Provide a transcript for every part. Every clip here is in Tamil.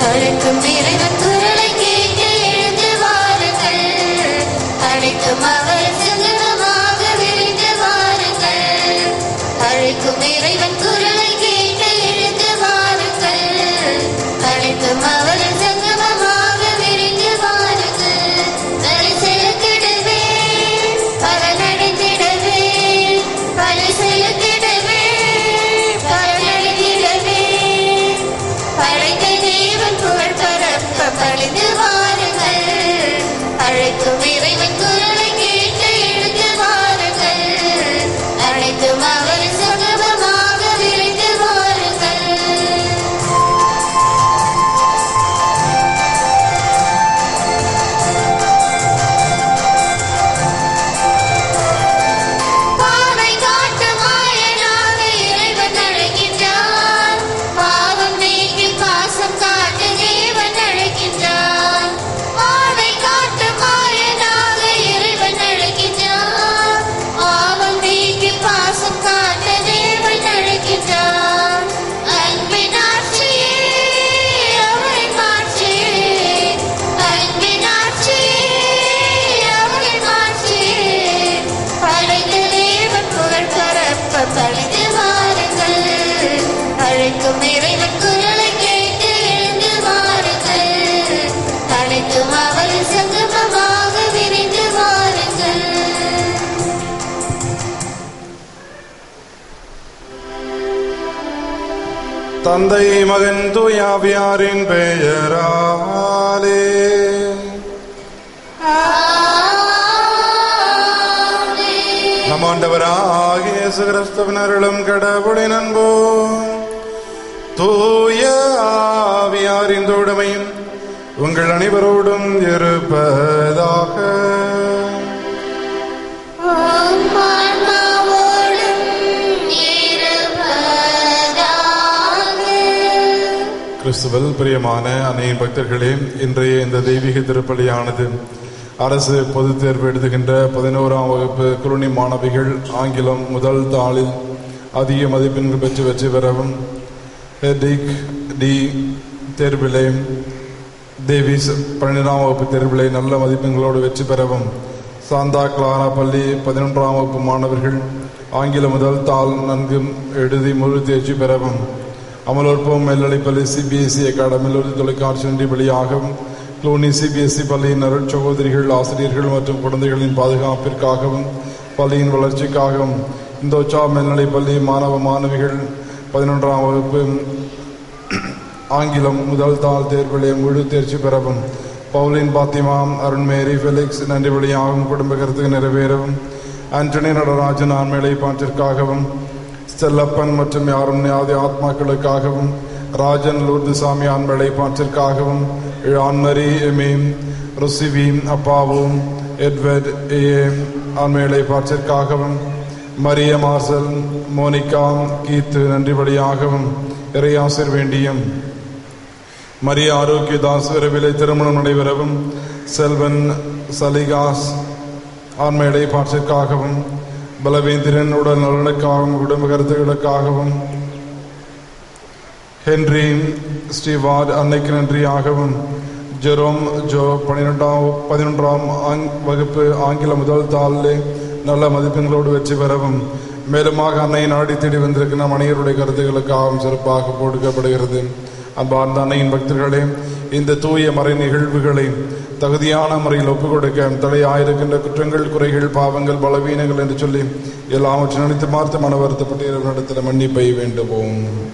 அழைக்கும் இறைவன் குரலை கேட்டு எழுந்து வாருங்கள் அழைக்கும் அவர் சங்கடமாக விரைந்து வாருங்கள் அழைக்கும் இறைவன் குரலை கேட்டு எழுந்து வாருங்கள் அழைக்கும் அவர் சங்கமமாக விரைந்து வாருங்கள் தலை செலுத்திடவே பலனடைந்திடவே பலி செலுத்திடவே பலனடைந்திடவே படைத்த தேவன் புகழ் பரப்ப பழிந்து வாருங்கள் அழைக்கும் இறைவன் குரலை கேட்டு எழுந்து வாருங்கள் அழைத்தும் அவர் சுகமமாக விரைந்து வாருங்கள் பாவை காட்டு மாயனாக இறைவன் அழைக்கின்றான் பாவம் நீக்கி பாசம் காட்டு தேவன் அழைக்கின்றான் பாவை காட்டு மாயனாக இறைவன் அழைக்கின்றான் பாவம் நீக்கி பாசம் காட்டு தேவன் அழைக்கின்றான் அன்பின் ஆட்சியே அவரின் மாட்சியே அன்பின் ஆட்சியே அவரின் மாட்சியே படைத்த தேவன் புகழ் பரப்ப பழிந்து வாருங்கள் அழைக்கும் இறைவன் குரலை கேட்டு எழுந்து வாருங்கள் அழைக்கும் அவர் சங்கமமாக விரிந்து வாருங்கள் தந்தை மகன் தூயாவியாரின் பெயராலே நம் ஆண்டவராகிய இயேசு கிறிஸ்துவின் அருளும் கடவுளின் அன்பும் தூய ஆவியாரின் தோழமையும் உங்கள் அனைவரோடும் இருப்பதாக ஆன்மாவோடும் இருப்பதாக கிறிஸ்துவல் பிரியமான அன்னையின் பக்தர்களே இன்றைய இந்த தெய்வீக திருப்பலியானது அரசு பொதுத் தேர்வு எழுதுகின்ற பதினோராம் வகுப்பு குருணி மாணவிகள் ஆங்கிலம் முதல் தாளில் அதிக மதிப்பெண்கள் பெற்று வெற்றி பெறவும் ஹெர்டிக் டி தேர்விலே தேவிஸ் பன்னிரெண்டாம் வகுப்பு தேர்விலே நல்ல மதிப்பெண்களோடு வெற்றி பெறவும் சாந்தா கிளாரா பள்ளி பதினொன்றாம் வகுப்பு மாணவர்கள் ஆங்கில முதல் தாள் நன்கு எழுதி முழு தேர்ச்சி பெறவும் அமலோற்பம் மேல்நிலைப்பள்ளி சிபிஎஸ்இ அகாடமியில் ஒரு தொலைக்காட்சி ஒன்றி வெளியாகவும் குளோனி சிபிஎஸ்இ பள்ளியின் அருள் சகோதரிகள் ஆசிரியர்கள் மற்றும் குழந்தைகளின் பாதுகாப்பிற்காகவும் பள்ளியின் வளர்ச்சிக்காகவும் இந்தோச்சா மேல்நிலைப்பள்ளி மாணவ மாணவிகள் பதினொன்றாம் வகுப்பு ஆங்கிலம் முதல் தாள் தேர்விலே முழு தேர்ச்சி பெறவும் பவுலின் பாத்திமா அருண்மேரி ஃபெலிக்ஸ் நன்றி வழியாகவும் குடும்ப கருத்துக்கு நிறைவேறவும் ஆண்டனி நடராஜன் ஆண்மேலை பாட்டிற்காகவும் ஸ்டெல்லப்பன் மற்றும் யாரும் யாதி ஆத்மாக்களுக்காகவும் ராஜன் லூர்து சாமி ஆண்மேலை பாட்டிற்காகவும் ஆண்மரி எமீம் ருசிவி அப்பாவும் எட்வர்ட் ஏ ஆண்மேலை பாட்டிற்காகவும் மரிய மார்சல் மோனிகா கீத்து நன்றி வழியாகவும் இறையாசிர் வேண்டியும் மரிய ஆரோக்கியதாஸ் விரைவிலே திருமணம் நடைபெறவும் செல்வன் சலிகாஸ் ஆண்மையடை பாற்றிற்காகவும் பலவேந்திரன் உடல் நலனுக்காகவும் குடும்ப கருத்துக்களுக்காகவும் ஹென்றி ஸ்ரீவார்ட் அன்னைக்கு நன்றியாகவும் ஜெரோம் ஜோ பன்னிரெண்டாம் பதினொன்றாம் ஆங் வகுப்பு ஆங்கில முதல் தாளிலே நல்ல மதிப்பெண்களோடு வெற்றி பெறவும் மேலுமாக அன்னை நாடி தேடி வந்திருக்கிற மணியருடைய கருத்துக்களுக்காகவும் சிறப்பாக கொடுக்கப்படுகிறது அன்பார்ந்த அன்னையின் பக்தர்களே இந்த தூய மறை நிகழ்வுகளை தகுதியான முறையில் ஒப்புக் கொடுக்க தலையாயிருக்கின்ற குற்றங்கள் குறைகள் பாவங்கள் பலவீனங்கள் என்று சொல்லி எல்லாவற்றையும் நினைத்து பார்த்து மன வருத்தப்பட்டு இறைவனிடத்தில் மன்னிப்பை வேண்டுவோம்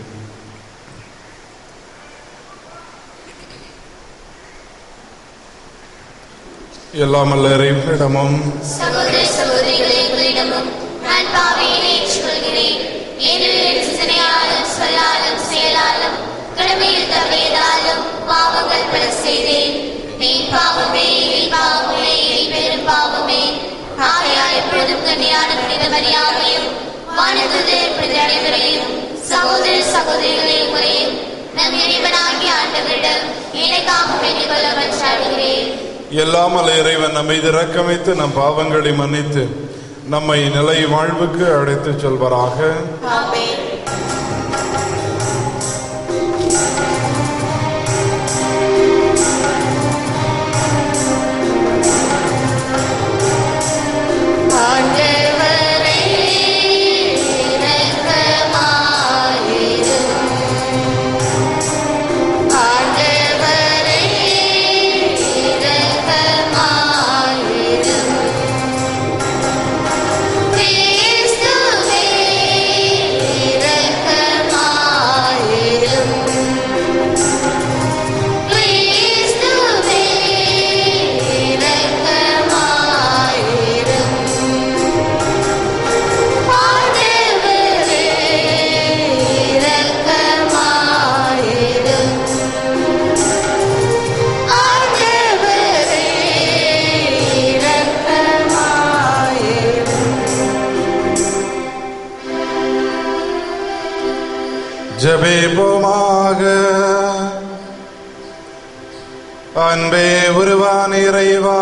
எல்லாமல்ல இறைவனிடமும் சகோதர சகோதரிகளே உங்களிடமும் நான் பாவியை ஏற்றுக்கொள்கிறேன் ஏனெனில் என் சிந்தனையாலும் சொல்லாலும் செயலாலும் கடமையில் தவறியதாலும் பாவங்கள் பல செய்தேன் நீ பாவமே நீ பாவமே நீ பெரும் பாவமே ஆகையால் எப்பொழுதும் கண்ணியான புனித மரியாதையும் வானதுதர் புனித அனைவரையும் சகோதர சகோதரிகளே உங்களையும் நம் இறைவனாகிய ஆண்டவரிடம் எனக்காக வேண்டிக் கொள்ள மன்றாடுகிறேன் எல்லாமல் இறைவன் நம்மை இரக்கம் வைத்து நம் பாவங்களை மன்னித்து நம்மை நிலை வாழ்வுக்கு அழைத்துச் செல்வராக ஆமென் அன்பே உருவான இறைவா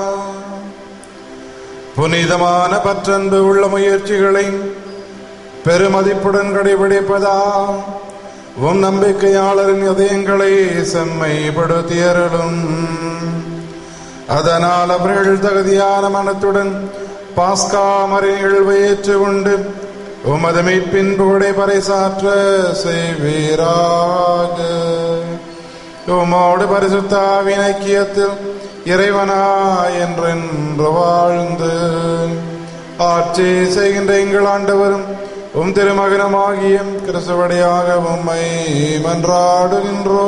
புனிதமான பற்றன்பு உள்ள முயற்சிகளை பெருமதிப்புடன் கடைபிடிப்பதா உம் நம்பிக்கையாளரின் இதயங்களை செம்மைப்படுத்தியருளும் அதனால் அவர்கள் தகுதியான மனத்துடன் பாஸ்கா மறை நிகழ்வை ஏற்றுக்கொண்டு உமது மீட்பின் புகழை பறைசாற்ற செய்வீராக உமோடு பரிசுத்தாவின் ஐக்கியத்தில் இறைவனா என்றென்று வாழ்ந்து ஆட்சி செய்கின்ற எங்கள் ஆண்டவரும் உம் திருமகனமாகிய கிறிஸ்துவடியாக உம்மை மன்றாடுகின்றோ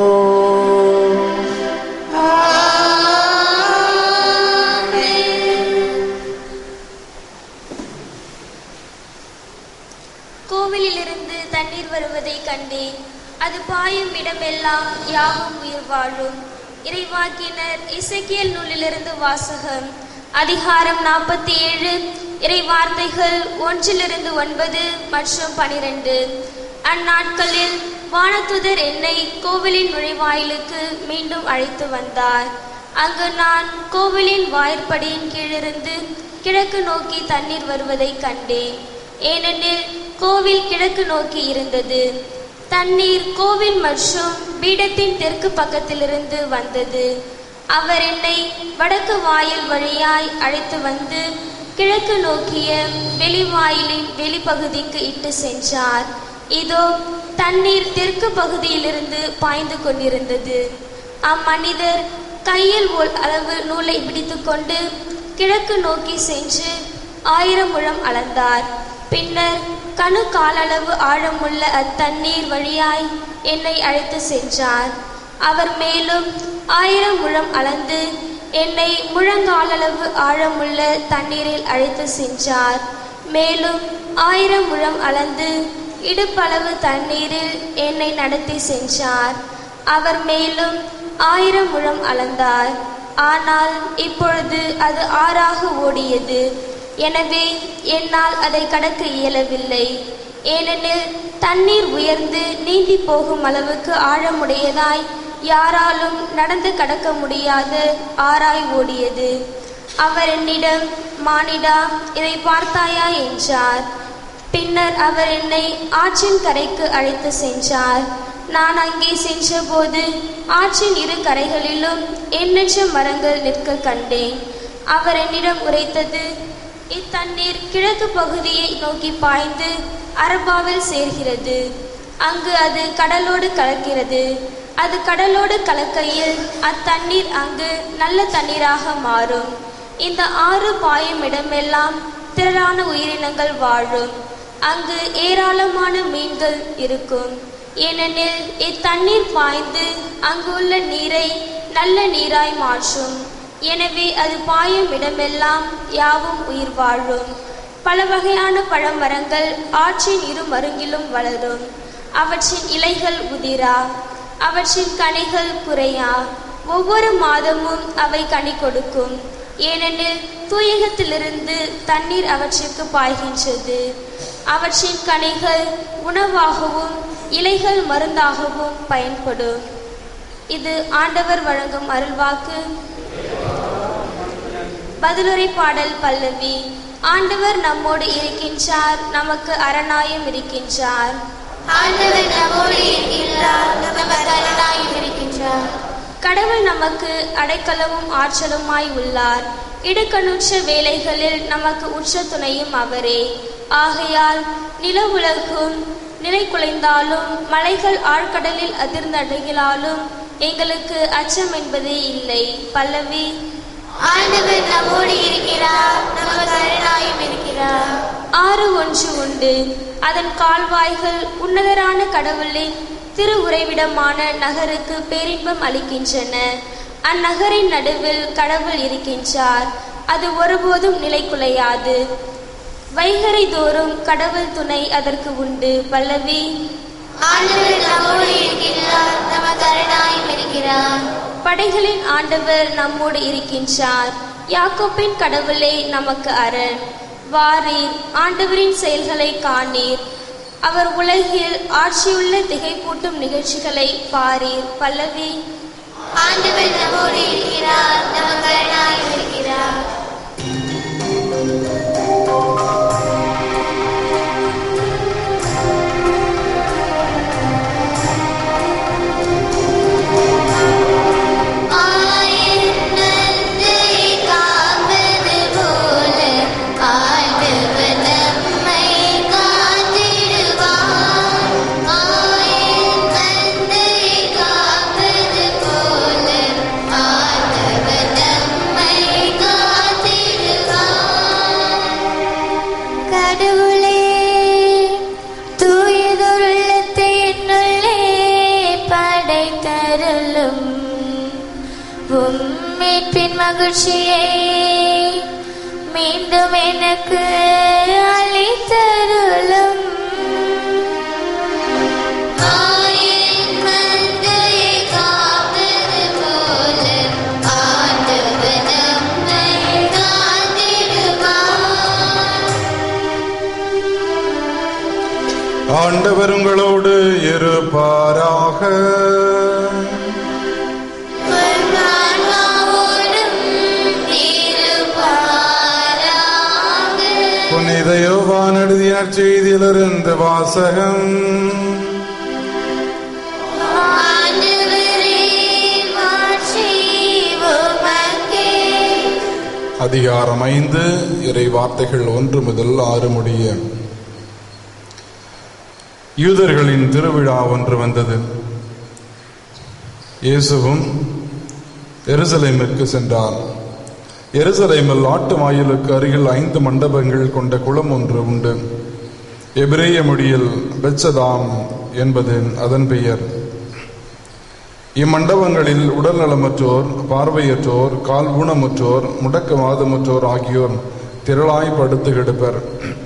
கோவிலிலிருந்து தண்ணீர் வருவதை கண்டேன் அது பாயும் இடமெல்லாம் யாவும் உயிர் வாழும் இறைவாக்கினர் இசைக்கியல் நூலிலிருந்து வாசகம் அதிகாரம் நாற்பத்தி ஏழு இறை வார்த்தைகள் ஒன்றிலிருந்து ஒன்பது மற்றும் பனிரெண்டு அந்நாட்களில் வானதுதர் என்னை கோவிலின் நுழைவாயிலுக்கு மீண்டும் அழைத்து வந்தார் அங்கு நான் கோவிலின் வாயிற்படியின் கீழிருந்து கிழக்கு நோக்கி தண்ணீர் வருவதை கண்டேன் ஏனெனில் கோவில் கிழக்கு நோக்கி இருந்தது தண்ணீர் கோவில் மற்றும் பீடத்தின் தெற்கு பக்கத்திலிருந்து வந்தது அவர் என்னை வடக்கு வாயில் வழியாய் அழைத்து வந்து கிழக்கு நோக்கிய வெளிவாயிலின் வெளிப்பகுதிக்கு இட்டு சென்றார் இதோ தண்ணீர் தெற்கு பகுதியிலிருந்து பாய்ந்து கொண்டிருந்தது அம்மனிதர் கையில் ஒரு அளவு நூலை பிடித்துக்கொண்டு கிழக்கு நோக்கி சென்று ஆயிரம் முழம் அளந்தார் பின்னர் கணு காலளவு ஆழமுள்ள அத்தண்ணீர் வழியாய் என்னை அழைத்து சென்றார் அவர் மேலும் ஆயிரம் முழம் அளந்து என்னை முழங்காலளவு ஆழமுள்ள தண்ணீரில் அழைத்து சென்றார் மேலும் ஆயிரம் முழம் அளந்து இடுப்பளவு தண்ணீரில் என்னை நடத்தி சென்றார் அவர் மேலும் ஆயிரம் முழம் அளந்தார் ஆனால் இப்பொழுது அது ஆறாக ஓடியது எனவே என்னால் அதை கடக்க இயலவில்லை ஏனெனில் தண்ணீர் உயர்ந்து நீந்தி போகும் அளவுக்கு ஆழமுடையதாய் யாராலும் நடந்து கடக்க முடியாத ஆராய் ஓடியது அவர் என்னிடம் மானிடா இதை பார்த்தாயா என்றார் பின்னர் அவர் என்னை ஆற்றின் கரைக்கு அழைத்து சென்றார் நான் அங்கே சென்றபோது ஆற்றின் இரு கரைகளிலும் எண்ணற்ற மரங்கள் நிற்க கண்டேன் அவர் என்னிடம் உரைத்தது இத்தண்ணீர் கிழக்கு பகுதியை நோக்கி பாய்ந்து அரபாவில் சேர்கிறது அங்கு அது கடலோடு கலக்கிறது அது கடலோடு கலக்கையில் அத்தண்ணீர் அங்கு நல்ல தண்ணீராக மாறும் இந்த ஆறு பாயும் இடமெல்லாம் திரளான உயிரினங்கள் வாழும் அங்கு ஏராளமான மீன்கள் இருக்கும் ஏனெனில் இத்தண்ணீர் பாய்ந்து அங்குள்ள நீரை நல்ல நீராய் மாற்றும் எனவே அது பாயும் இடமெல்லாம் யாவும் உயிர் வாழும் பல வகையான பழமரங்கள் ஆற்றின் இரு மருங்கிலும் வளரும் அவற்றின் இலைகள் உதிரா அவற்றின் கனிகள் குறையா ஒவ்வொரு மாதமும் அவை கனி கொடுக்கும் ஏனெனில் தூயகத்திலிருந்து தண்ணீர் அவற்றிற்கு பாய்கின்றது அவற்றின் கனிகள் உணவாகவும் இலைகள் மருந்தாகவும் பயன்படும் இது ஆண்டவர் வழங்கும் அருள்வாக்கு பதிலுரை பாடல் பல்லவி ஆண்டவர் நம்மோடு இருக்கின்றார் நமக்கு அரணாயும் இருக்கின்றார் ஆண்டவர் நம்மோடு இருக்கின்றார் நமக்கு அரணாயும் இருக்கின்றார் கடவுள் நமக்கு அடைக்கலமும் ஆற்றலுமாய் உள்ளார் இடுக்கணுற்ற வேலைகளில் நமக்கு உற்ற துணையும் அவரே ஆகையால் நில உலகும் நிலை குலைந்தாலும் மலைகள் ஆழ்கடலில் அதிர்ந்தடைகளாலும் எங்களுக்கு அச்சம் என்பதே இல்லை பல்லவி ஆண்டவர் நம்மோடு இருக்கிறார் நமக்கு அரணாயும் இருக்கிறார் ஆறு ஒன்று உண்டு அதன் கால்வாய்கள் உன்னதரான கடவுளின் திரு உறைவிடமான நகருக்கு பேரின்பம் அளிக்கின்றன அந்நகரின் நடுவில் கடவுள் இருக்கின்றார் அது ஒருபோதும் நிலை குலையாது வைகரை தோறும் கடவுள் துணை அதற்கு உண்டு பல்லவி ஆண்டவர் நம்மோடு இருக்கின்றார் நமக்கு அரணாயும் இருக்கிறார் படைகளின் ஆண்டவர் நம்மோடு இருக்கின்றார் யாக்கோப்பின் கடவுளே நமக்கு அரண் வாரீர் ஆண்டவரின் செயல்களை காணீர் அவர் உலகில் ஆட்சியுள்ள திகைப்பூட்டும் நிகழ்ச்சிகளை பாரீர் பல்லவி ஆண்டவர் நம்மோடு இருக்கிறார் நமக்கு அரணாய் இருக்கிறார் ஆயிரத்தை காப்பது போல ஆண்டவர் நம்மை காத்திடுவார் ஆயிரத்தை காப்பது போல ஆண்டவர் நம்மை காத்திடுவார் கடவுளே தூயதொருள்ளத்தை என்னுள்ளே படைத்தருளும் உம்மீட்பின் மகிழ்ச்சியை மீண்டும் எனக்கு அளித்தருளும் ஆயின் மந்தையை காப்பது போல ஆண்டவர் நம்மை காத்திடுவார் ஆண்டவர் உங்களோடு இருப்பாராக ஆன்மாவோடும் இருப்பாராக. புனித யோவான் எழுதிய செய்தியிலிருந்து வாசகம் ஆண்டவரே, மாட்சி உமக்கே. அதிகாரம் ஐந்து இறை வார்த்தைகள் ஒன்று முதல் ஆறு முடிய யூதர்களின் திருவிழா ஒன்று வந்தது இயேசுவும் எருசலேமிற்கு சென்றார் எருசலேமில் ஆட்டு வாயிலுக்கு அருகில் ஐந்து மண்டபங்கள் கொண்ட குளம் ஒன்று உண்டு எபிரேய மொழியில் பெச்சதாம் என்பது அதன் பெயர் இம்மண்டபங்களில் உடல்நலமற்றோர் பார்வையற்றோர் கால் ஊனமுற்றோர் முடக்கவாதமுற்றோர் ஆகியோர் திரளாய் படுத்து கிடப்பர்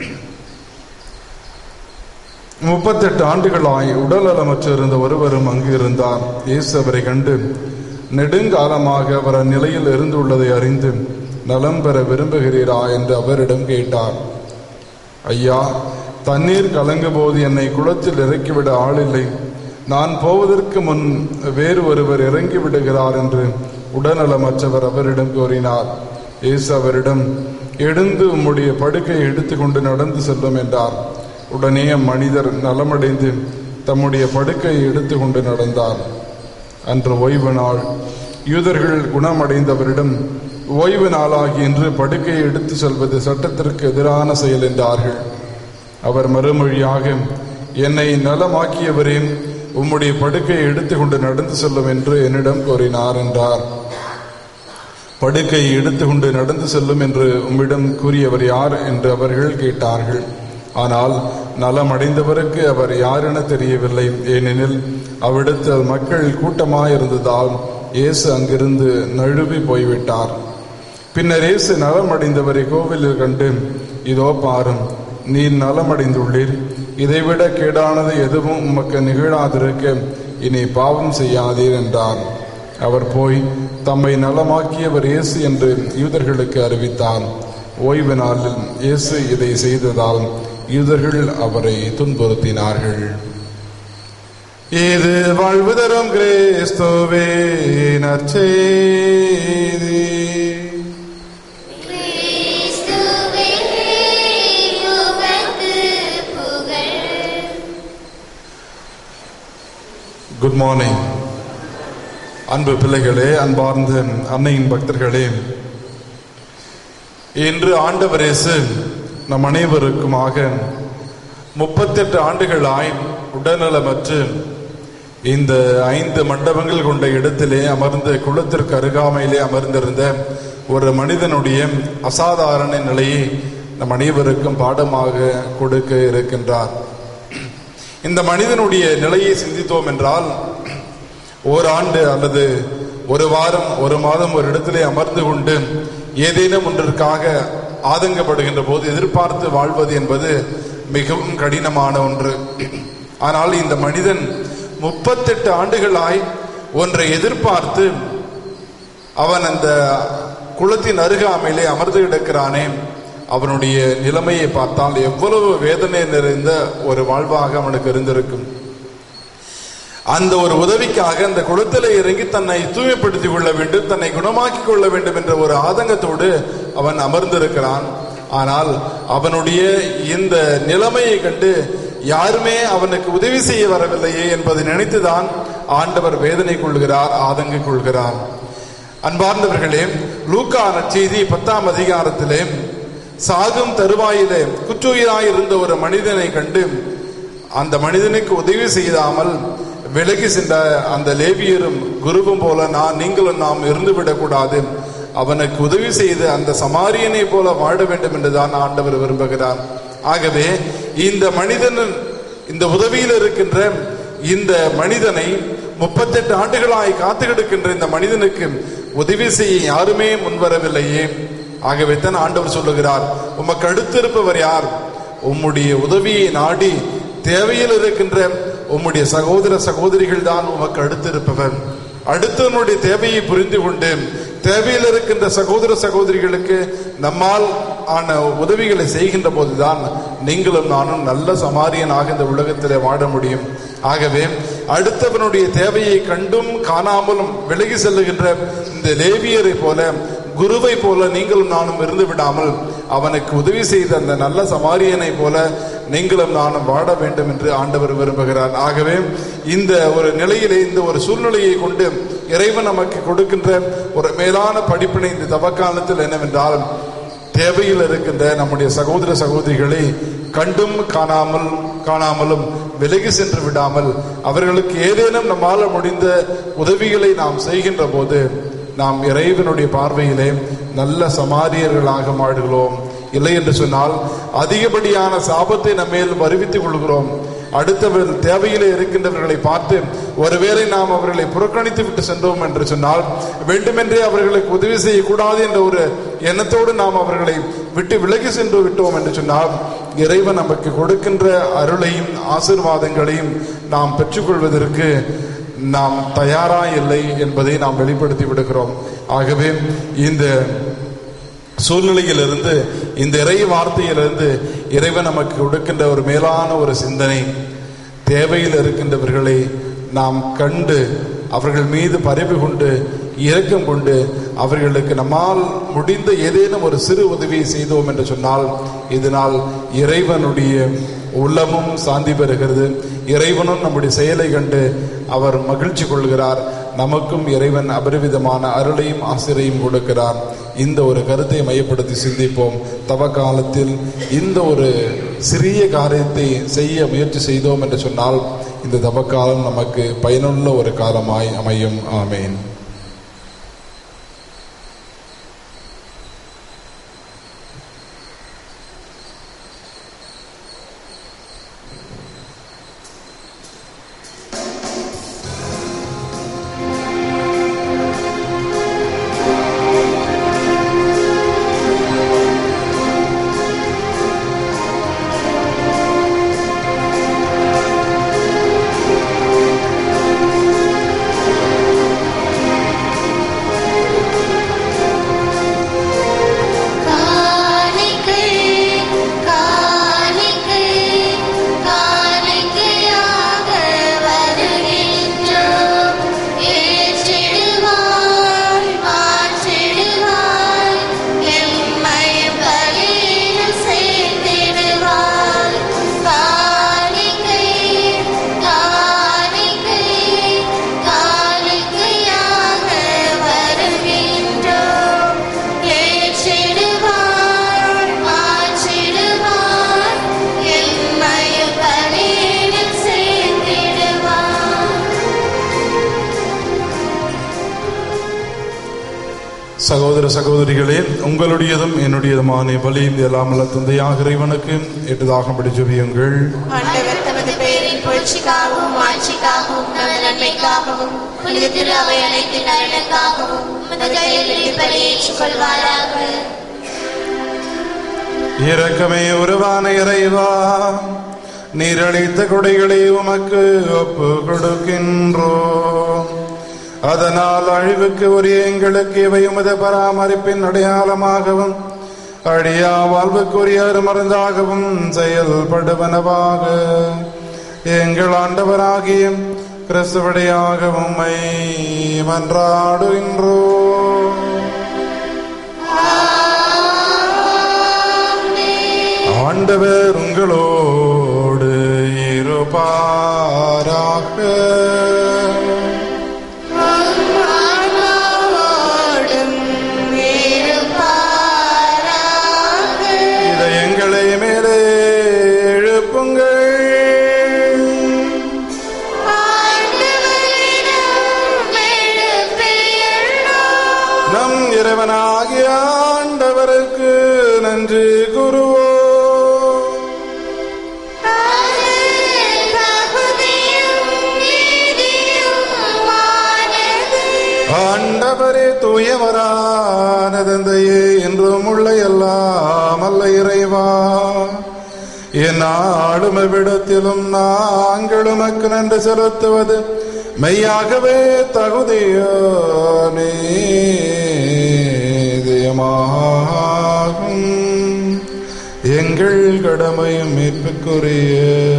முப்பத்தெட்டு ஆண்டுகளாய் உடல்நலமற்று இருந்த ஒருவரும் அங்கு இருந்தார் இயேசு அவரை கண்டு நெடுங்காலமாக அவர் அந்நிலையில் இருந்துள்ளதை அறிந்து நலம் பெற விரும்புகிறீரா என்று அவரிடம் கேட்டார் ஐயா தண்ணீர் கலங்கும் போது என்னை குளத்தில் இறக்கிவிட ஆளில்லை நான் போவதற்கு முன் வேறு ஒருவர் இறங்கி விடுகிறார் என்று உடல்நலமற்றவர் அவரிடம் கூறினார் இயேசு அவரிடம் எழுந்து உம்முடைய படுக்கையை எடுத்துக்கொண்டு நடந்து செல்லும் என்றார் உடனே அம்மனிதர் நலமடைந்து தம்முடைய படுக்கையை எடுத்துக்கொண்டு நடந்தார் அன்று ஓய்வு நாள் யூதர்கள் குணமடைந்தவரிடம் ஓய்வு நாளாகி என்று படுக்கையை எடுத்து செல்வது சட்டத்திற்கு எதிரான செயல் என்றார்கள் அவர் மறுமொழியாக என்னை நலமாக்கியவரே உம்முடைய படுக்கையை எடுத்துக்கொண்டு நடந்து செல்லும் என்று என்னிடம் கூறினார் என்றார் படுக்கையை எடுத்துக்கொண்டு நடந்து செல்லும் என்று உம்மிடம் கூறியவர் யார் என்று அவர்கள் கேட்டார்கள் ஆனால் நலமடைந்தவருக்கு அவர் யாரென தெரியவில்லை ஏனெனில் அவ்விடத்தில் மக்கள் கூட்டமாயிருந்ததால் இயேசு அங்கிருந்து நழுவி போய்விட்டார் பின்னர் இயேசு நலமடைந்தவரை கோவிலில் கண்டு இதோ பாரும் நீர் நலமடைந்துள்ளீர் இதைவிட கேடானது எதுவும் உமக்கு நிகழாதிருக்க இனி பாவம் செய்யாதீர் என்றார் அவர் போய் தம்மை நலமாக்கியவர் இயேசு என்று யூதர்களுக்கு அறிவித்தார் ஓய்வு நாளில் இயேசு இதை செய்ததால் யூதர்கள் அவரை துன்புறுத்தினார்கள் இது வாழ்வு தரும் கிறிஸ்துவே நற்செய்தி கிறிஸ்துவே உமக்கு புகழ் குட் மார்னிங் அன்பு பிள்ளைகளே அன்பார்ந்த அன்னையின் பக்தர்களே இன்று ஆண்டவர் இயேசு நம் அனைவருக்குமாக முப்பத்தெட்டு ஆண்டுகளாய் உடல்நலமற்று இந்த ஐந்து மண்டபங்கள் கொண்ட இடத்திலே அமர்ந்த குளத்திற்கு அருகாமையிலே அமர்ந்திருந்த ஒரு மனிதனுடைய அசாதாரண நிலையை நம் அனைவருக்கும் பாடமாக கொடுக்க இருக்கின்றார் இந்த மனிதனுடைய நிலையை சிந்தித்தோம் என்றால் ஓராண்டு அல்லது ஒரு வாரம் ஒரு மாதம் ஒரு இடத்திலே அமர்ந்து கொண்டு ஏதேனும் ஒன்றிற்காக ஆதங்கப்படுகின்ற போது எதிர்பார்த்து வாழ்வது என்பது மிகவும் கடினமான ஒன்று ஆனால் இந்த மனிதன் முப்பத்தெட்டு ஆண்டுகளாய் ஒன்றை எதிர்பார்த்து அவன் அந்த குளத்தின் அருகாமையிலே அமர்ந்து கிடக்கிறானே அவனுடைய நிலைமையை பார்த்தால் எவ்வளவு வேதனை நிறைந்த ஒரு வாழ்வாக அவனுக்கு இருந்திருக்கும் அந்த ஒரு உதவிக்காக அந்த குளத்திலே இறங்கி தன்னை தூய்மைப்படுத்திக் கொள்ள வேண்டும் தன்னை குணமாக்கிக் கொள்ள வேண்டும் என்ற ஒரு ஆதங்கத்தோடு அவன் அமர்ந்திருக்கிறான் ஆனால் அவனுடைய இந்த நிலைமையை கண்டு யாருமே அவனுக்கு உதவி செய்ய வரவில்லையே என்பதை நினைத்துதான் ஆண்டவர் வேதனை கொள்கிறார் ஆதங்க கொள்கிறார் அன்பார்ந்தவர்களே லூக்கா நற்செய்தி பத்தாம் அதிகாரத்திலே சாகும் தருவாயிலே குற்றுயிராய் இருந்த ஒரு மனிதனை கண்டு அந்த மனிதனுக்கு உதவி செய்யாமல் விலகி சென்ற அந்த லேவியரும் குருவும் போல நான் நீங்களும் நாம் இருந்து விடக்கூடாது அவனுக்கு உதவி செய்து அந்த சமாரியனை போல வாழ வேண்டும் என்றுதான் ஆண்டவர் விரும்புகிறார் ஆகவே இந்த மனிதன் இந்த உதவியில் இருக்கின்ற இந்த மனிதனை முப்பத்தெட்டு ஆண்டுகளாய் காத்து கிடக்கின்ற இந்த மனிதனுக்கு உதவி செய்ய யாருமே முன்வரவில்லையே ஆகவே தான் ஆண்டவர் சொல்லுகிறார் உமக்கு அடுத்திருப்பவர் யார் உம்முடைய உதவியை நாடி தேவையில் இருக்கின்ற உம்முடைய சகோதர சகோதரிகள் தான் உமக்கு அடுத்திருப்பவர் அடுத்தவனுடைய தேவையை புரிந்து கொண்டு தேவையில் இருக்கின்ற சகோதர சகோதரிகளுக்கு நம்மால் ஆன உதவிகளை செய்கின்ற போதுதான் நீங்களும் நானும் நல்ல சமாரியனாக இந்த உலகத்தில் வாழ முடியும் ஆகவே அடுத்தவனுடைய தேவையை கண்டும் காணாமலும் விலகி செல்லுகின்ற இந்த லேவியரை போல குருவை போல நீங்களும் நானும் இருந்து விடாமல் அவனுக்கு உதவி செய்த அந்த நல்ல சமாரியனை போல நீங்களும் நானும் வாழ வேண்டும் என்று ஆண்டவர் விரும்புகிறார் ஆகவே இந்த ஒரு நிலையிலே இந்த ஒரு சூழ்நிலையை கொண்டு இறைவன் நமக்கு கொடுக்கின்ற ஒரு மேலான படிப்பினை இந்த தவக்காலத்தில் என்னவென்றால் தேவையில் இருக்கின்ற நம்முடைய சகோதர சகோதரிகளை கண்டும் காணாமல் காணாமலும் விலகி சென்று விடாமல் அவர்களுக்கு ஏதேனும் நம்மால் முடிந்த உதவிகளை நாம் செய்கின்ற போது நாம் இறைவனுடைய பார்வையிலே நல்ல சமாரியர்களாக மாடுகிறோம் இல்லை என்று சொன்னால் அதிகப்படியான சாபத்தை நம்மேல் வருவித்துக் கொள்கிறோம் அடுத்தவர் தேவையிலே இருக்கின்றவர்களை பார்த்து ஒருவேளை நாம் அவர்களை புறக்கணித்து விட்டு சென்றோம் என்று சொன்னால் வேண்டுமென்றே அவர்களுக்கு உதவி செய்யக்கூடாது என்ற ஒரு எண்ணத்தோடு நாம் அவர்களை விட்டு விலகி சென்று விட்டோம் என்று சொன்னால் இறைவன் நமக்கு கொடுக்கின்ற அருளையும் ஆசிர்வாதங்களையும் நாம் பெற்றுக்கொள்வதற்கு நாம் தயாரா இல்லை என்பதை நாம் வெளிப்படுத்தி விடுகிறோம் ஆகவே இந்த சூழ்நிலையிலிருந்து இந்த இறை வார்த்தையிலிருந்து இறைவன் நமக்கு கொடுக்கின்ற ஒரு மேலான ஒரு சிந்தனை தேவையில் இருக்கின்றவர்களை நாம் கண்டு அவர்கள் மீது பரவி கொண்டு இரக்கம் கொண்டு அவர்களுக்கு நம்மால் முடிந்த ஏதேனும் ஒரு சிறு உதவியை செய்தோம் என்று சொன்னால் இதனால் இறைவனுடைய உள்ளமும் சாந்தி பெறுகிறது இறைவனும் நம்முடைய செயலை கண்டு அவர் மகிழ்ச்சி கொள்கிறார் நமக்கும் இறைவன் அபரிவிதமான அருளையும் ஆசிரியையும் கொடுக்கிறார் இந்த ஒரு கருத்தை மையப்படுத்தி சிந்திப்போம் தவ காலத்தில் இந்த ஒரு சிறிய காரியத்தை செய்ய முயற்சி செய்தோம் என்று சொன்னால் இந்த தவக்காலம் நமக்கு பயனுள்ள ஒரு காலமாய் அமையும் ஆமேன் காணிக்கை காணிக்கை காணிக்கையாக வருகின்றோம் ஏற்றிடுவாய் மாற்றிடுவாய் எம்மையும் பலியில் சேர்த்திடுவாய் காணிக்கை காணிக்கை காணிக்கையாக வருகின்றோம் ஏற்றிடுவார் மாற்றிடுவார் எம்மையும் பலியில் சேர்த்திடுவார் சகோதர சகோதரிகளே உங்களுடையதும் என்னுடையதுமான பலியும் எல்லாமல்ல தந்தையாக இறைவனுக்கு எட்டுதாகப்படி ஜெபியுங்கள் ஆண்டவர் தமது பெயரின் புகழ்ச்சிக்காகவும் ஆட்சிக்காகவும் நமது நன்மைக்காகவும் புனித திரு அவை அனைத்து நலனுக்காகவும் உமது கையில் பலியேற்றுக் கொள்வாராக இரக்கமே உருவான இறைவா நீரளித்த கொடைகளை உமக்கு ஒப்பு கொடுக்கின்றோம் அதனால் அழிவுக்கு உரிய எங்களுக்கு இவை உமது பராமரிப்பின் அடையாளமாகவும் அழியா வாழ்வுக்குரிய மருந்தாகவும் செயல்படுவனவாக எங்கள் ஆண்டவராகிய கிறிஸ்துவடியாக உம்மை மன்றாடுகின்றோ ஆண்டவர் உங்களோடு இருப்பாராக இதை எங்களை மேலே எழுப்புங்கள் நம் இறைவனாகிய ஆண்டவருக்கு நன்றி கூறுவோம் ஆண்டவரே தூயவரான தந்தையே என்றும் உள்ள எல்லாம் அல்ல இறைவா என் ஆளும் விடத்திலும் நாங்கள் உமக்கு நன்றி செலுத்துவது மெய்யாகவே தகுதியாகும் எங்கள் கடமையும் மீட்புக்குரிய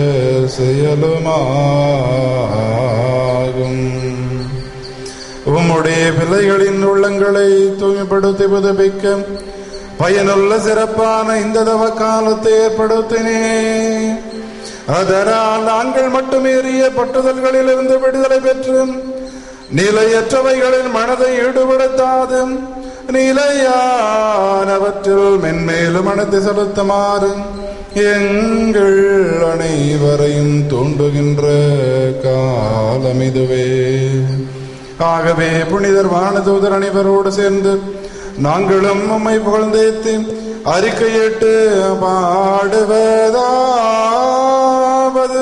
செயலுமாகும் உம்முடைய பிள்ளைகளின் உள்ளங்களை தூய்மைப்படுத்தி புதுப்பிக்க பயனுள்ள சிறப்பான இந்த தவ காலத்தை ஏற்படுத்தினே அதனால் நாங்கள் மட்டும் ஏறிய பட்டுதல்களில் இருந்து விடுதலை பெற்று நிலையற்றவைகளின் மனதை ஈடுபடுத்தாது நிலையானவற்றில் மென்மேலும் மனத்தை செலுத்துமாறு எங்கள் அனைவரையும் தூண்டுகின்ற காலம் இதுவே ஆகவே புனிதர் வானதூதர் அனைவரோடு சேர்ந்து நாங்களும் உம்மை புகழ்ந்தேத்து அறிக்கையிட்டு பாடுவதாவது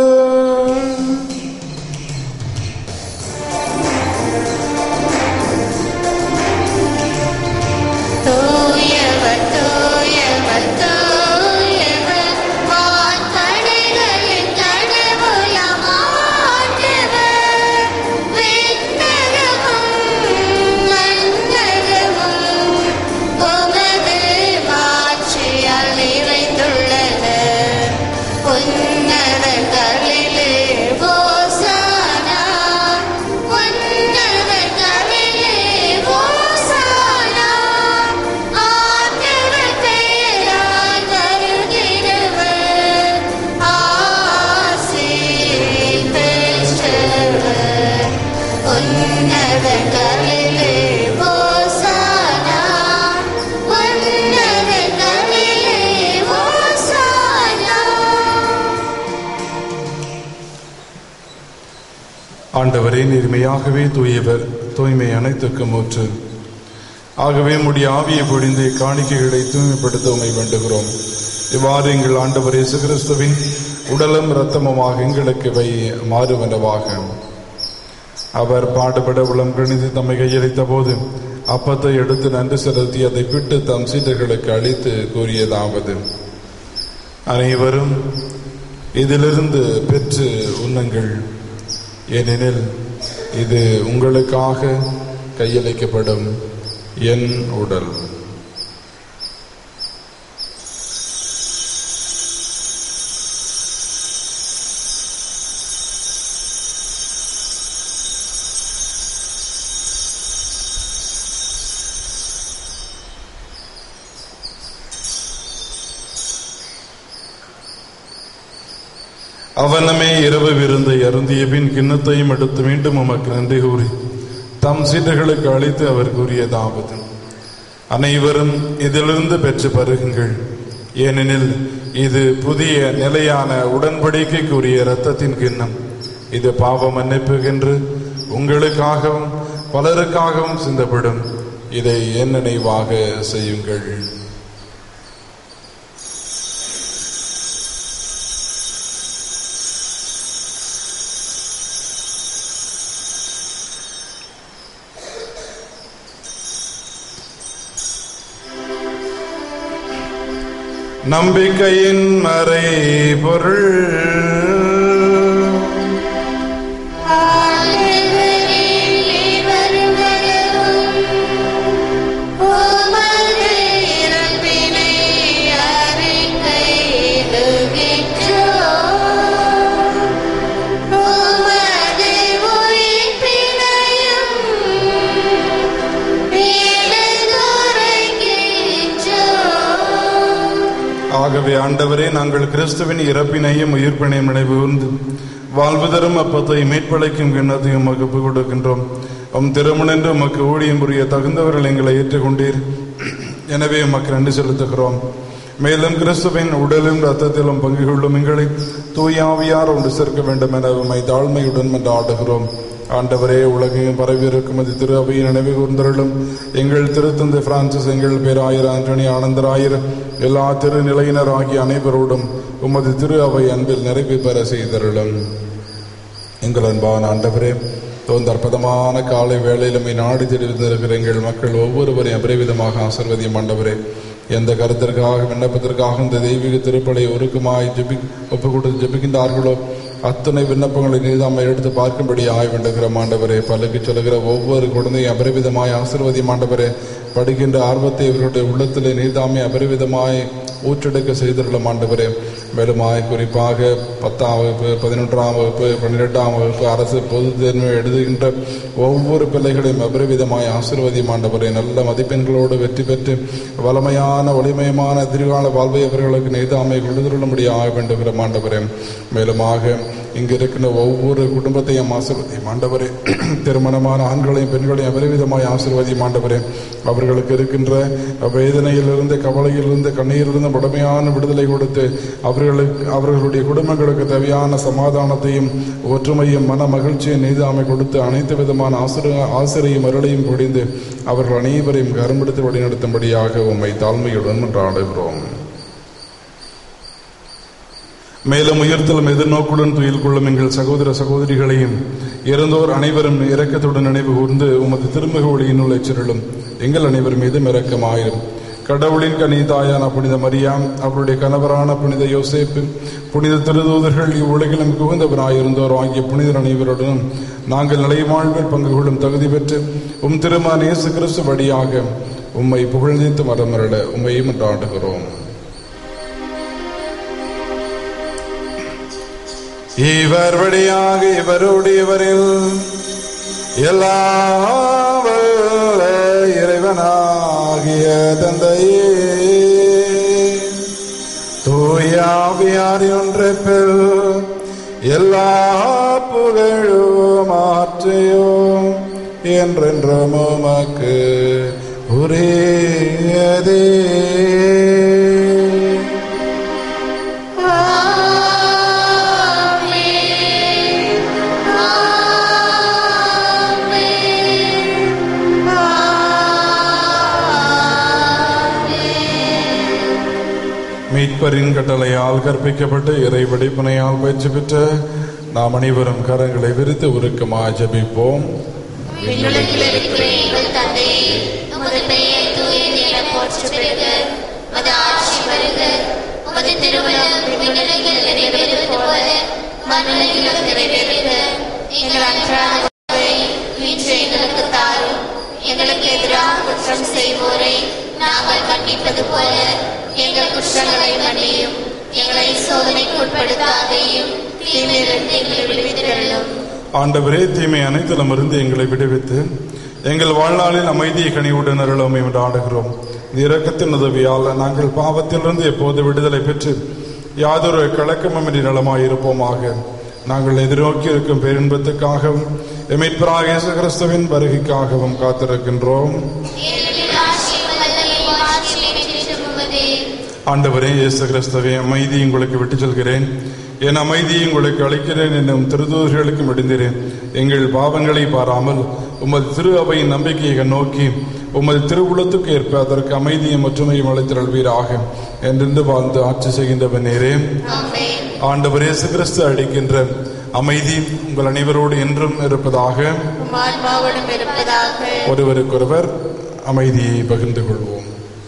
தூயவர் தூயவர் தூயவர் வான்படைகளின் கடவுளம் ஆண்டவர் விண்ணகமும் மண்ணகமும் உமது மாட்சியால் நிறைந்துள்ளன உன்னதங்களிலே ஓசானா உன்னதங்களிலே ஓசானா ஆண்டவர் பெயரால் வருகிறவர் ஆசி பெற்றவர் உன்னதங்களிலே ஓசானா உன்னதங்களிலே ஓசானா ஆண்டவரே நீர்மையாகவே தூயவர் தூய்மை அனைத்துக்கும் ஊற்று ஆகவே முடிய ஆவியை பொழிந்து காணிக்கைகளை தூய்மைப்படுத்த உமை வேண்டுகிறோம் இவ்வாறு எங்கள் ஆண்டவர் இயேசு கிறிஸ்துவின் உடலும் இரத்தமுமாக எங்களுக்கு இவை மாறுவனவாக அவர் பாடுபட உளம் கணிந்து தம்மை கையளித்த போது அப்பத்தை எடுத்து நன்றி செலுத்தி அதை பிட்டு தம் சீடர்களுக்கு அளித்து கூறியதாவது அனைவரும் இதிலிருந்து பெற்று உண்ணுங்கள் ஏனெனில் இது உங்களுக்காக கையளிக்கப்படும் என் உடல் அவனமே இரவு விருந்தை அருந்திய பின் கிண்ணத்தையும் எடுத்து மீண்டும் உமக்கு நன்றி கூறி தம் சீடர்களுக்கு அளித்து அவர் கூறியதாவது அனைவரும் இதிலிருந்து பெற்று பருகுங்கள் ஏனெனில் இது புதிய நிலையான உடன்படிக்கைக்குரிய இரத்தத்தின் கிண்ணம் இது பாவ மன்னிப்புகென்று உங்களுக்காகவும் பலருக்காகவும் சிந்தப்படும் இதை என் நினைவாக செய்யுங்கள் நம்பிக்கையின் மறை பொருள் உமது ஆகவே ஆண்டவரே நாங்கள் கிறிஸ்துவின் இறப்பினையும் உயிர்ப்பினையும் நினைவுகூர்ந்து வாழ்வு தரும் அப்பத்தை மீட்பளிக்கும் கிண்ணத்தையும் உமக்கு ஒப்புக் கொடுக்கின்றோம் உம் திருமணென்று உமக்கு ஊழியம் புரிய தகுந்தவர்கள் எங்களை ஏற்றுக்கொண்டீர் எனவே உமக்கு நன்றி செலுத்துகிறோம் மேலும் கிறிஸ்துவின் உடலும் ரத்தத்திலும் பங்கு கொள்ளும் எங்களை தூயாவியார் ஒன்று சேர்க்க வேண்டும் என உம்மை தாழ்மையுடன் மன்றாடுகிறோம் ஆண்டவரே உலகையும் பரவியிருக்கும் அது திரு அவையை நினைவு கூர்ந்தருளும் எங்கள் திருத்தந்தை பிரான்சிஸ் எங்கள் பேராயர் ஆண்டனி ஆனந்தராயர் எல்லா திருநிலையினர் ஆகிய அனைவரோடும் உமது திரு அவை அன்பில் நிறைவு பெற செய்தருளும் எங்கள் அன்பான ஆண்டவரே தோந்த அற்புதமான காலை வேளையில் உம்மை நாடி தெரிவித்திருக்கிற எங்கள் மக்கள் ஒவ்வொருவரையும் அபரிவிதமாக ஆசிர்வதியும் ஆண்டவரே எந்த கருத்திற்காக விண்ணப்பத்திற்காக இந்த தெய்வீக திருப்பலை ஒருக்குமாய் ஜெபி ஒப்பு கொடுத்து ஜெபிக்கின்றார்களோ அத்தனை விண்ணப்பங்களை நீதாமை எடுத்து பார்க்கும்படி ஆய் வேண்டுகிறோம் ஆண்டவரே பல்லுக்கு சொல்லுகிற ஒவ்வொரு குழந்தையும் அபரிவிதமாய் ஆசிர்வதியும் ஆண்டவரே படிக்கின்ற ஆர்வத்தை இவர்களுடைய உள்ளத்திலே நீதாமை அபரிவிதமாய் ஊற்றெடுக்க செய்திருளும் ஆண்டவரே மேலுமாய் குறிப்பாக பத்தாம் வகுப்பு பதினொன்றாம் வகுப்பு பன்னிரெண்டாம் வகுப்பு அரசு பொதுத் தேர்வு எழுதுகின்ற ஒவ்வொரு பிள்ளைகளையும் அபரிவிதமாய் ஆசீர்வதியும் ஆண்டவரே நல்ல மதிப்பெண்களோடு வெற்றி பெற்று வளமையான ஒளிமயமான எதிர்கால வாழ்வை அவர்களுக்கு நெய்தாமை கொடுத்துள்ளபடி ஆக வேண்டுகிற ஆண்டவரே மேலுமாக இங்கு இருக்கின்ற ஒவ்வொரு குடும்பத்தையும் ஆசீர்வதியும் ஆண்டவரே திருமணமான ஆண்களையும் பெண்களையும் அபரிவிதமாய் ஆசீர்வதியும் ஆண்டவரே அவர்களுக்கு இருக்கின்ற வேதனையிலிருந்து கவலையிலிருந்து கண்ணீரிலிருந்து முழுமையான விடுதலை கொடுத்து அவர்களுக்கு அவர்களுடைய குடும்பங்களுக்கு தேவையான சமாதானத்தையும் ஒற்றுமையும் மன மகிழ்ச்சியும் நீதாமை கொடுத்து அனைத்து விதமான ஆசிர ஆசிரியும் அருளையும் பொழிந்து அவர்கள் அனைவரையும் கரும்பெடுத்து வழிநடத்தும்படியாக உம்மை தாழ்மையுடன் மன்றாடுகிறோம் மேலும் உயர்த்தலும் எதிர்நோக்குடன் துயில் கொள்ளும் எங்கள் சகோதர சகோதரிகளையும் இறந்தோர் அனைவரும் இரக்கத்துடன் நினைவு கூர்ந்து உமது திருமுக ஒளியினுள் எச்சிரலும் எங்கள் அனைவர் மீதும் இரக்கமாயிரும் கடவுளின் கனிதாயான புனித மரியாம் அவருடைய கணவரான புனித யோசேப்பு புனித திருதூதர்கள் இவ்வுலகிலும் குகுந்தவராயிருந்தோர் ஆகிய புனிதர் அனைவருடனும் நாங்கள் நிலை வாழ்வில் பங்கு கொள்ளும் தகுதி பெற்று உம் திருமான இயேசு கிறிஸ்து வழியாக உம்மை புகழ்ந்தீத்து மரமரட உம்மையும் ஆடுகிறோம் இவர் வழியாக இவரோடு இவரில் எல்லாம் வல்ல இறைவனாகிய தந்தையே தூயாவியாரின் ஒன்றைப்பில் எல்லா புகழும் ஆற்றையும் என்றென்றும் உமக்கு உரியதே மீட்பரின் கட்டளையால் கற்பிக்கப்பட்டு இறை வெடிப்பனையால் பயிற்சி பெற்ற நாம் அனைவரும் கரங்களை விரித்து உருக்கமாக ஜெபிப்போம் விண்ணுலகில் இருக்கிற எங்கள் தந்தையே உமது பெயர் தூயது என போற்ற பிறகு உமது ஆட்சி வருக உமது திருவிழம் விண்ணுலகில் நிறைவேறுவது போல மண்ணுலகிலும் நிறைவேறுக எங்கள் அன்றாட உணவை இன்று எங்களுக்கு தாரும் எங்களுக்கு எதிராக குற்றம் செய்வோரை நாங்கள் மன்னிப்பது போல எங்கள் குற்றங்களை மன்னியும் எங்களை சோதனைக்கு உட்படுத்தாதையும் தீமையிலிருந்து எங்களை விடுவித்திரளும் ஆண்டவரே தீமை அனைத்திலும் இருந்து எங்களை விடுவித்து எங்கள் வாழ்நாளில் அமைதியை கனிவுடன் அருளோம் என்று ஆடுகிறோம் இந்த இரக்கத்தின் உதவியால் நாங்கள் பாவத்திலிருந்து எப்போது விடுதலை பெற்று யாதொரு கலக்கமின்றி நலமாய் இருப்போமாக நாங்கள் எதிர்நோக்கி இருக்கும் பேரின்பத்துக்காகவும் எமிட்பராக இயேசு கிறிஸ்துவின் வருகைக்காகவும் காத்திருக்கின்றோம் ஏனெனில் ஆட்சியும் வல்லமையும் மாட்சியும் என்றென்றும் உமதே. ஆண்டவரே இயேசு கிறிஸ்துவே அமைதி உங்களுக்கு விட்டுச் செல்கிறேன் என் அமைதியை உங்களுக்கு அளிக்கிறேன் என்னும் திருதூதர்களுக்கு முடிந்தேன் எங்கள் பாவங்களை பாராமல் உமது திரு அவையின் நம்பிக்கையை நோக்கி உமது திருவுளத்துக்கு ஏற்ப அதற்கு அமைதியும் ஒற்றுமையும் அளித்திரள்வீராக என்றென்று வாழ்ந்து ஆட்சி செய்கின்றவன் நேரே ஆமென். ஆண்டவர் இயேசு கிறிஸ்து அளிக்கின்ற அமைதி உங்கள் அனைவரோடு என்றும் இருப்பதாக உம் ஆன்மாவோடும் இருப்பதாக ஒருவருக்கொருவர் அமைதியை பகிர்ந்து கொள்வோம்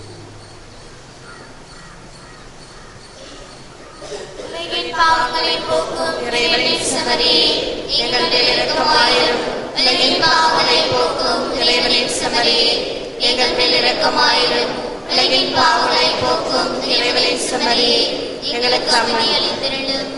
உலகின் பாவங்களை போக்கும் இறைவனின் சமரியே எங்கள் மேல் இரக்கமாயிரும் உலகின் பாவங்களை போக்கும் இறைவனின் சமரியே எங்கள் மேல் இரக்கமாயிரும் உலகின் பாவங்களை போக்கும் இறைவனின் சமரியே எங்களுக்கு அமைதி அளித்திருளும்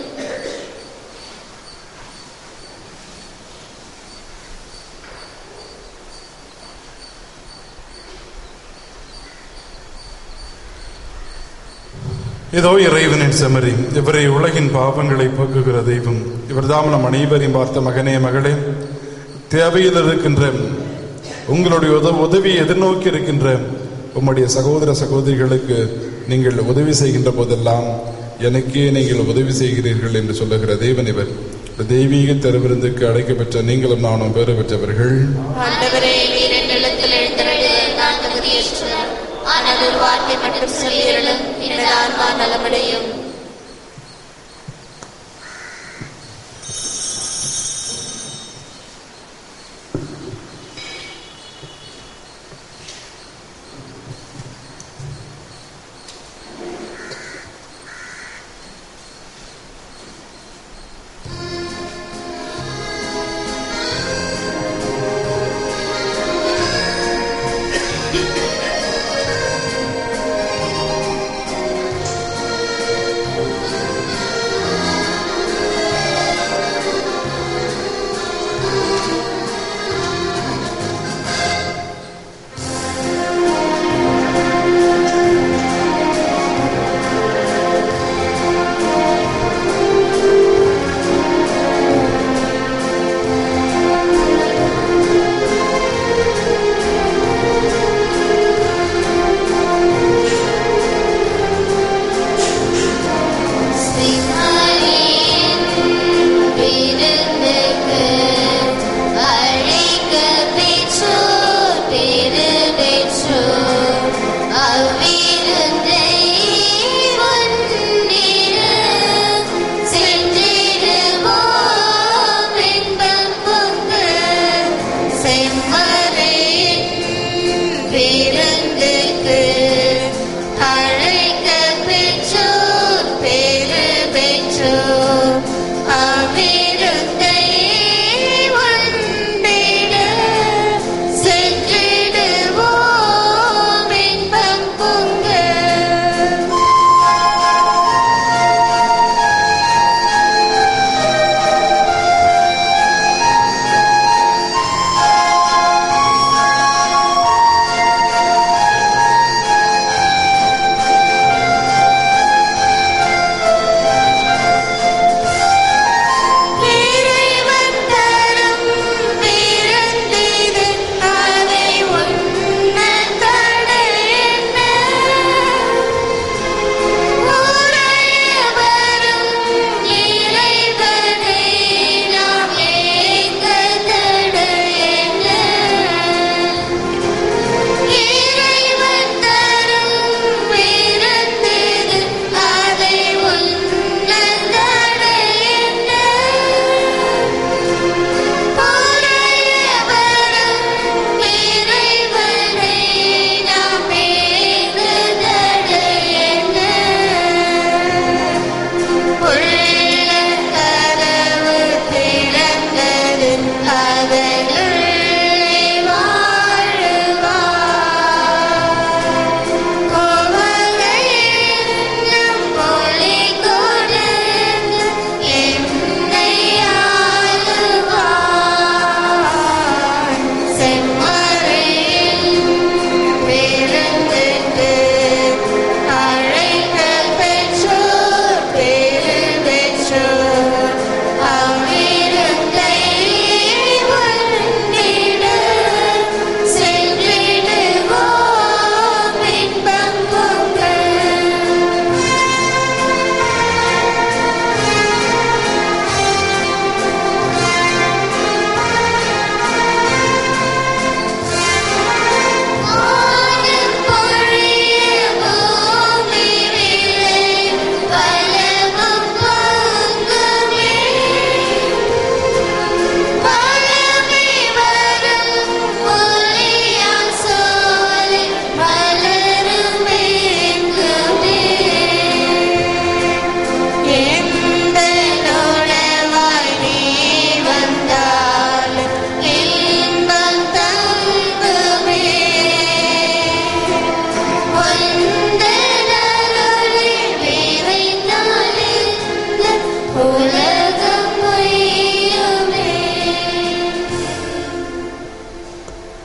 இதோ இறைவனின் செமரி இவரை உலகின் பாவங்களை போக்குகிற தெய்வம் இவர்தாம் நம் அனைவரையும் பார்த்த மகனே மகளே தேவையில் இருக்கின்ற உங்களுடைய உத உதவி எதிர்நோக்கி இருக்கின்ற உம்முடைய சகோதர சகோதரிகளுக்கு நீங்கள் உதவி செய்கின்ற போதெல்லாம் எனக்கே நீங்கள் உதவி செய்கிறீர்கள் என்று சொல்லுகிற தேவன் இவர் இந்த தெய்வீக தெருவிருந்துக்கு அழைக்கப்பெற்ற நீங்களும் நானும் பெறு பெற்றவர்கள் ஆண்டவரே நீர் என் நிலத்தில் எழுந்திரடு நான் தகுதியேற்றேன் ஆனால் ஒரு வார்த்தை மட்டும் சொல்லியருளும் எனது ஆன்மா நலமடையும்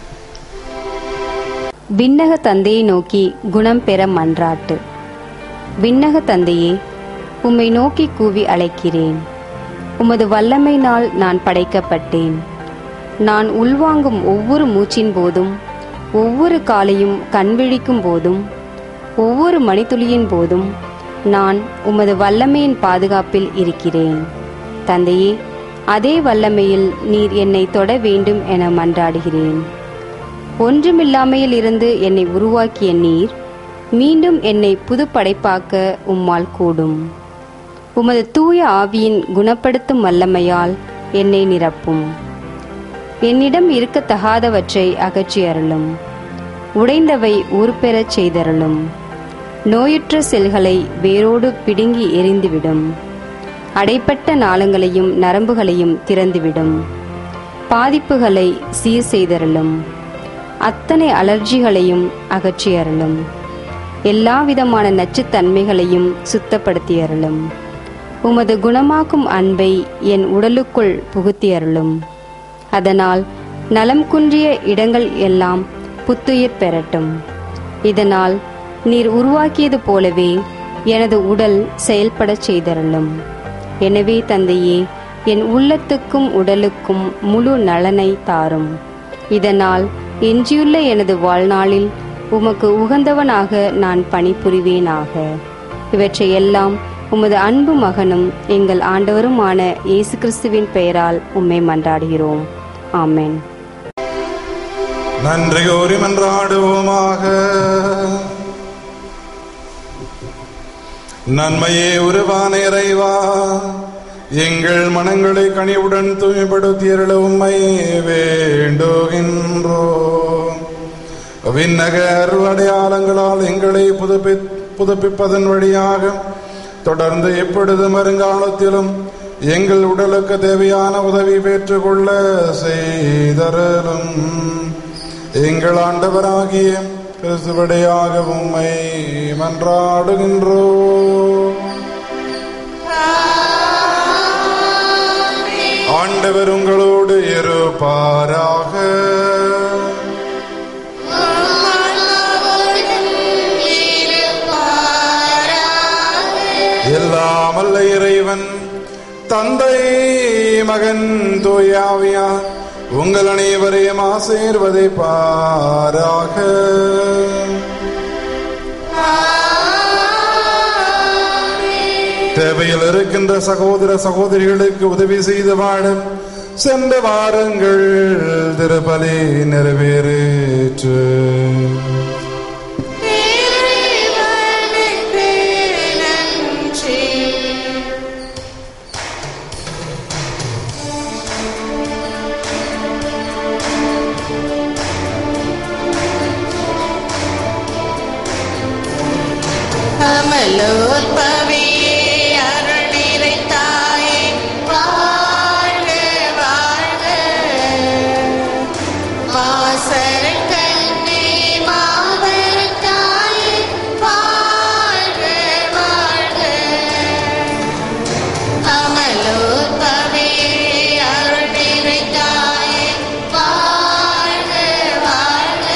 விண்ணக தந்தையை நோக்கி குணம் பெற மன்றாட்டு விண்ணக தந்தையே உம்மை நோக்கி கூவி அழைக்கிறேன் உமது வல்லமையினால் நான் படைக்கப்பட்டேன் நான் உள்வாங்கும் ஒவ்வொரு மூச்சின் போதும் ஒவ்வொரு காலையும் கண்விழிக்கும் போதும் ஒவ்வொரு மணித்துளியின் போதும் நான் உமது வல்லமையின் பாதுகாப்பில் இருக்கிறேன் தந்தையே அதே வல்லமையில் நீர் என்னை தொட வேண்டும் என மன்றாடுகிறேன் ஒன்றுமில்லாமையில் இருந்து என்னை உருவாக்கிய நீர் மீண்டும் என்னை புதுப்படைப்பாக்க உம்மால் கூடும் உமது தூய ஆவியின் குணப்படுத்தும் வல்லமையால் என்னை நிரப்பும் என்னிடம் இருக்கத்தகாதவற்றை அகற்றி அருளும் உடைந்தவை ஊர்பெறச் செய்தருளும் நோயுற்ற செல்களை வேரோடு பிடுங்கி எரிந்துவிடும் அடைப்பட்ட நாளங்களையும் நரம்புகளையும் திறந்துவிடும் பாதிப்புகளை சீர் செய்தருளும் அத்தனை அலர்ஜிகளையும் அகற்றி அருளும் எல்லா விதமான நச்சுத்தன்மைகளையும் சுத்தப்படுத்தி அருளும் உமது குணமாக்கும் அன்பை என் உடலுக்குள் புகுத்தி அருளும் அதனால் நலம் குன்றிய இடங்கள் எல்லாம் புத்துயிர் பெறட்டும் இதனால் நீர் உருவாக்கியது போலவே எனது உடல் செயல்படச் செய்தருளும் எனவே தந்தையே என் உள்ளத்துக்கும் உடலுக்கும் முழு நலனை தாரும் இதனால் எஞ்சியுள்ள எனது வாழ்நாளில் உமக்கு உகந்தவனாக நான் பணிபுரிவேனாக இவற்றையெல்லாம் உமது அன்பு மகனும் எங்கள் ஆண்டவருமான இயேசு கிறிஸ்துவின் பெயரால் உம்மை மன்றாடுகிறோம் ஆமென் நன்றி கோரி மன்றாடுவோமாக நன்மையே உருவான இறைவா எங்கள் மனங்களை கனிவுடன் தூய்மைப்படுத்தியருள உம்மை வேண்டுகின்றோம் விண்ணக அருள் அடையாளங்களால் எங்களை புதுப்பி புதுப்பிப்பதன் வழியாக தொடர்ந்து எப்பொழுதும் வருங்காலத்திலும் எங்கள் உடலுக்கு தேவையான உதவி பெற்றுக்கொள்ள செய்தரலும் எங்கள் ஆண்டவராகிய கிறிஸ்துவடையாக உம்மை மன்றாடுகின்றோம் ஆண்டவர் உங்களோடு இருப்பாராக எல்லாம் அல்ல இறைவன் தந்தை மகன் தூயாவியா உங்கள் அனைவரையும் ஆசீர்வதை பாராக தேவையில் இருக்கின்ற சகோதர சகோதரிகளுக்கு உதவி செய்து வாழ சென்ற வாரங்கள் திருப்பலி நிறைவேறிற்று இறைவனுக்கு நன்றி அமலோற்பவியே அருள் நிறைந்தாயே வாழ்க வாழ்க மாசரக் கண்ணே மாபெரும் தாயே வாழ்க வாழ்க அமலோற்பவியே அருள் நிறைந்தாயே வாழ்க வாழ்க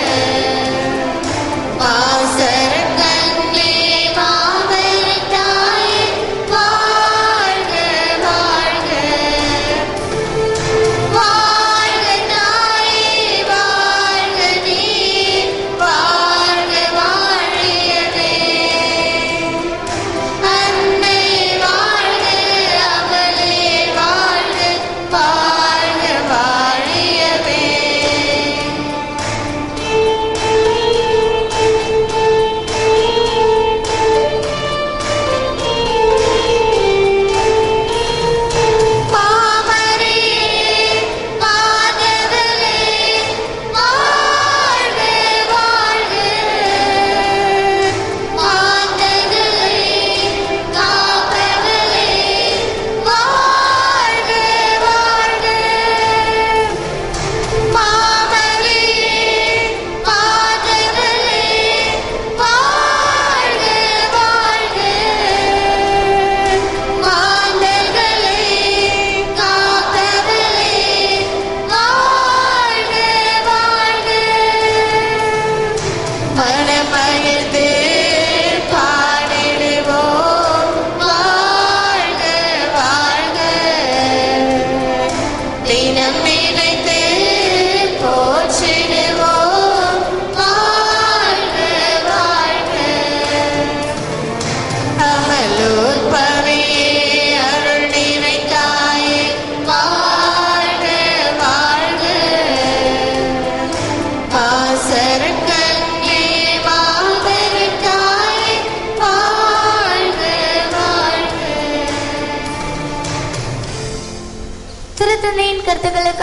மாசரக் கண்ணே மாபெரும் தாயே வாழ்க வாழ்க வாழ்க தாயே வாழ்க நீ வாழ்க வாழியவே அன்னை வாழ்க அவளே வாழ்க வாழ்க வாழியவே பாமரே மாதவரே வாழ்க வாழ்க மாந்தர்களே காப்பவரே வாழ்க வாழ்க மாமரே மாதவரே வாழ்க வாழ்க மாந்தர்களே காப்பவரே வாழ்க வாழ்க மனமகிழ்ந்து பாடிடுவோம்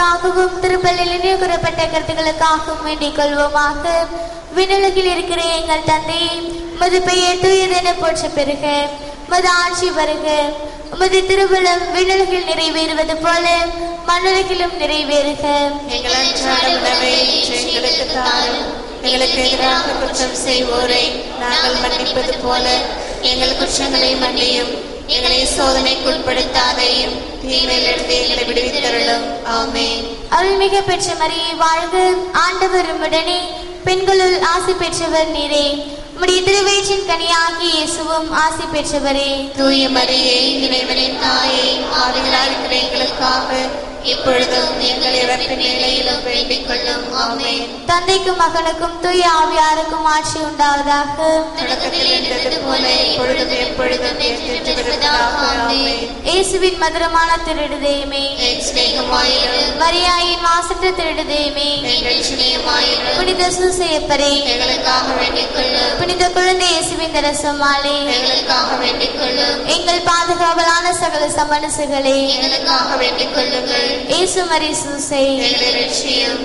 எங்களுக்காகவும் திருப்பள்ளியில் கூறப்பட்ட கருத்துக்களுக்காகவும் வேண்டிக் கொள்வோமாக விண்ணுலகில் இருக்கிற எங்கள் தந்தை உமது பெயர் தூயதென போற்ற பெருக உமது ஆட்சி வருக உமது திருவிழம் விண்ணுலகில் நிறைவேறுவது போல மண்ணுலகிலும் நிறைவேறுக எங்கள் அன்றாட உணவை இன்று எங்களுக்கு தாரும் எங்களுக்கு எதிராக குற்றம் செய்வோரை நாங்கள் மன்னிப்பது போல எங்கள் குற்றங்களை மன்னியும் எங்களை சோதனைக்குட்படுத்தாதையும் தீமையிலிருந்து எங்களை விடுவித்தருளும் ஆமென் அருள்மிக பெற்ற மரியை வாழ்க ஆண்டவர் உடனே பெண்களுள் ஆசி பெற்றவர் நீரே உம்முடைய திருவயிற்றின் கனியாகி இயேசுவும் ஆசி பெற்றவரே தூய மரியே இறைவனின் தாயே ஆவிகளாக இருக்கிற எங்களுக்காக இப்பொழுதும் எங்கள் இறப்பு நிலையிலும் வேண்டிக் கொள்ளும் ஆமென் தந்தைக்கும் மகனுக்கும் தூய ஆவியாருக்கும் ஆட்சி உண்டாவதாக தொடக்கத்தில் இருந்தது போல இப்பொழுதும் எப்பொழுதும் என்றென்று இருப்பதாக ஆமென் இயேசுவின் மதுரமான திருடுதேமே என் சிநேகமாயிரும் மரியாயின் மாசற்ற திருடுதேமே எங்கள் சிநேகமாயிரும் புனித சூசையப்பரே எங்களுக்காக வேண்டிக் கொள்ளும் புனித குழந்தை இயேசுவின் தரசமாலே எங்களுக்காக வேண்டிக் கொள்ளும் எங்கள் பாதுகாவலான சகல சமனசுகளே எங்களுக்காக வேண்டிக் கொள்ளுங்கள் இயேசு மரி சூசை எங்களை ரட்சியும்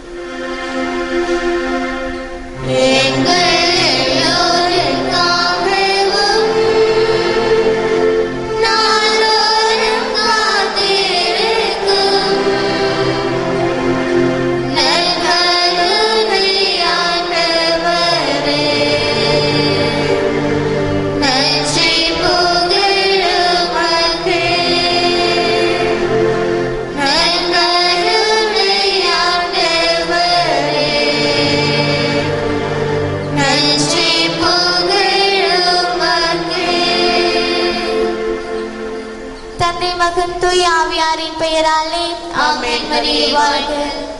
நன்றி தந்தை மகன் தூய் ஆவியாரின் பெயராலே ஆமென் மரியே வாழ்க